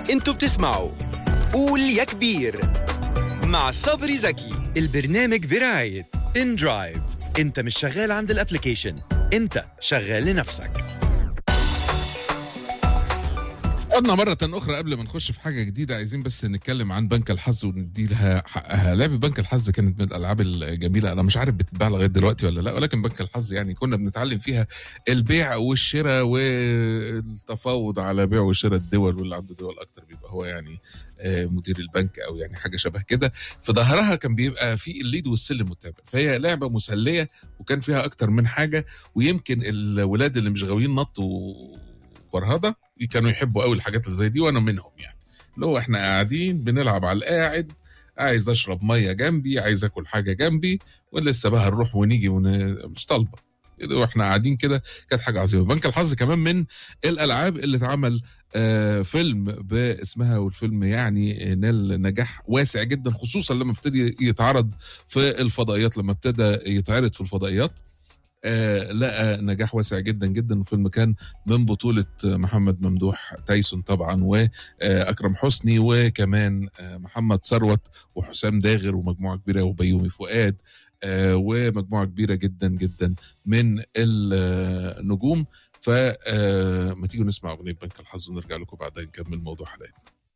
انتوا بتسمعوا قول يا كبير مع صبري زكي البرنامج برعاية ان درايف انت مش شغال عند الابليكيشن انت شغال لنفسك عدنا مرة أخرى قبل ما نخش في حاجة جديدة عايزين بس نتكلم عن بنك الحظ وندي لها حقها، لعبة بنك الحظ كانت من الألعاب الجميلة أنا مش عارف بتتباع لغاية دلوقتي ولا لا ولكن بنك الحظ يعني كنا بنتعلم فيها البيع والشراء والتفاوض على بيع وشراء الدول واللي عنده دول أكتر بيبقى هو يعني آه، مدير البنك أو يعني حاجة شبه كده في ظهرها كان بيبقى في الليد والسلم والتابع فهي لعبة مسلية وكان فيها أكتر من حاجة ويمكن الولاد اللي مش غاويين نط وفرهده كانوا يحبوا قوي الحاجات اللي زي دي وانا منهم يعني اللي هو احنا قاعدين بنلعب على القاعد عايز اشرب ميه جنبي عايز اكل حاجه جنبي ولسه بقى نروح ونيجي ون... مش طالبه كده واحنا قاعدين كده كانت حاجه عظيمه بنك الحظ كمان من الالعاب اللي اتعمل آه فيلم باسمها والفيلم يعني نال نجاح واسع جدا خصوصا لما ابتدي يتعرض في الفضائيات لما ابتدى يتعرض في الفضائيات آه لقى نجاح واسع جدا جدا الفيلم كان من بطولة محمد ممدوح تايسون طبعا وأكرم حسني وكمان آه محمد ثروت وحسام داغر ومجموعة كبيرة وبيومي فؤاد آه ومجموعة كبيرة جدا جدا من النجوم فما تيجوا نسمع أغنية بنك الحظ ونرجع لكم بعدين نكمل موضوع حلقتنا